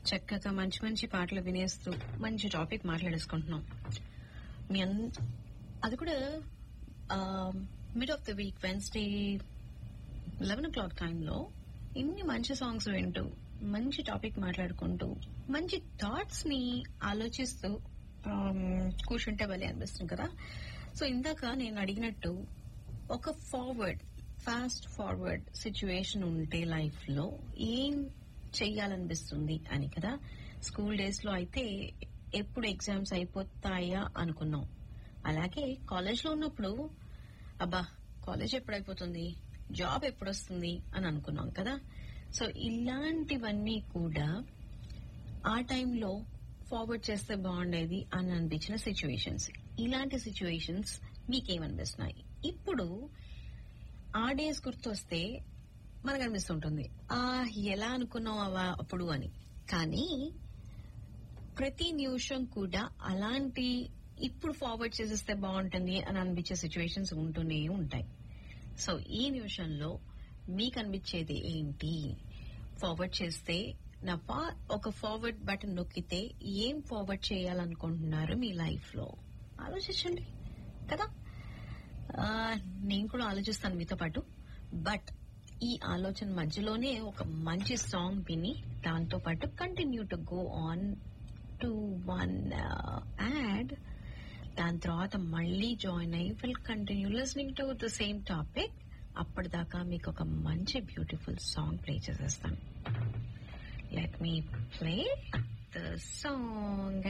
చక్కగా మంచి మంచి పాటలు వినేస్తూ మంచి టాపిక్ మాట్లాడేసుకుంటున్నాం మీ అన్ అది కూడా mid of the week Wednesday eleven o'clock టైంలో ఇన్ని మంచి సాంగ్స్ వింటూ మంచి టాపిక్ మాట్లాడుకుంటూ మంచి థాట్స్ ని ఆలోచిస్తూ um, కూర్చుంటే భలే అనిపిస్తుంది కదా సో ఇందాక నేను అడిగినట్టు ఒక ఫార్వర్డ్ ఫాస్ట్ ఫార్వర్డ్ సిచ్యువేషన్ ఉంటే లైఫ్ లో ఏం చెయ్యాలనిపిస్తుంది అని కదా స్కూల్ డేస్ లో అయితే ఎప్పుడు ఎగ్జామ్స్ అయిపోతాయా అనుకున్నాం అలాగే కాలేజ్ లో ఉన్నప్పుడు అబ్బా కాలేజ్ ఎప్పుడైపోతుంది జాబ్ ఎప్పుడు వస్తుంది అని అనుకున్నాం కదా సో ఇలాంటివన్నీ కూడా ఆ టైంలో ఫార్వర్డ్ చేస్తే బాగుండేది అని అనిపించిన సిచ్యువేషన్స్ ఇలాంటి సిచ్యువేషన్స్ మీకేమనిపిస్తున్నాయి ఇప్పుడు ఆ డేస్ గుర్తొస్తే మనకు అనిపిస్తుంటుంది ఆ ఎలా అనుకున్నాం అవ- అప్పుడు అని కానీ ప్రతి నిమిషం కూడా అలాంటి ఇప్పుడు ఫార్వర్డ్ చేసేస్తే బాగుంటుంది అని అనిపించే సిచ్యువేషన్స్ ఉంటూనే ఉంటాయి సో ఈ నిమిషంలో మీకు అనిపించేది ఏంటి ఫార్వర్డ్ చేస్తే నా ఫా ఒక ఫార్వర్డ్ బటన్ నొక్కితే ఏం ఫార్వర్డ్ చేయాలనుకుంటున్నారు మీ లైఫ్ లో ఆలోచించండి కదా ఆ, నేను కూడా ఆలోచిస్తాను మీతో పాటు బట్ ఈ ఆలోచన మధ్యలోనే ఒక మంచి సాంగ్ విని దాంతో పాటు continue to go on to one ad దాని తర్వాత మళ్ళీ జాయిన్ అయ్యి will continue listening to the same topic అప్పటిదాకా మీకు ఒక మంచి బ్యూటిఫుల్ సాంగ్ ప్లే చేసేస్తాను let me play the song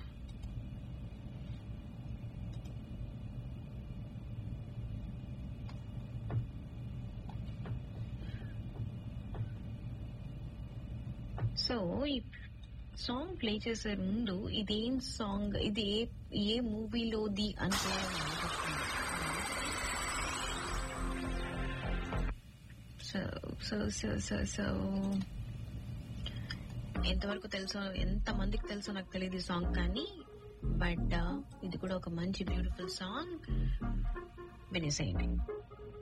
so ఈ సాంగ్ ప్లే చేసే ముందు ఇదేం సాంగ్ ఇది ఏ ఏ మూవీలోది అని కూడా ఆలోచిస్తున్నాను. So so so so so ఎంతవరకు తెలుసో ఎంత మందికి తెలుసో నాకు తెలియదు ఈ సాంగ్ కానీ బట్ ఇది కూడా ఒక మంచి బ్యూటిఫుల్ సాంగ్ వినేసేయండి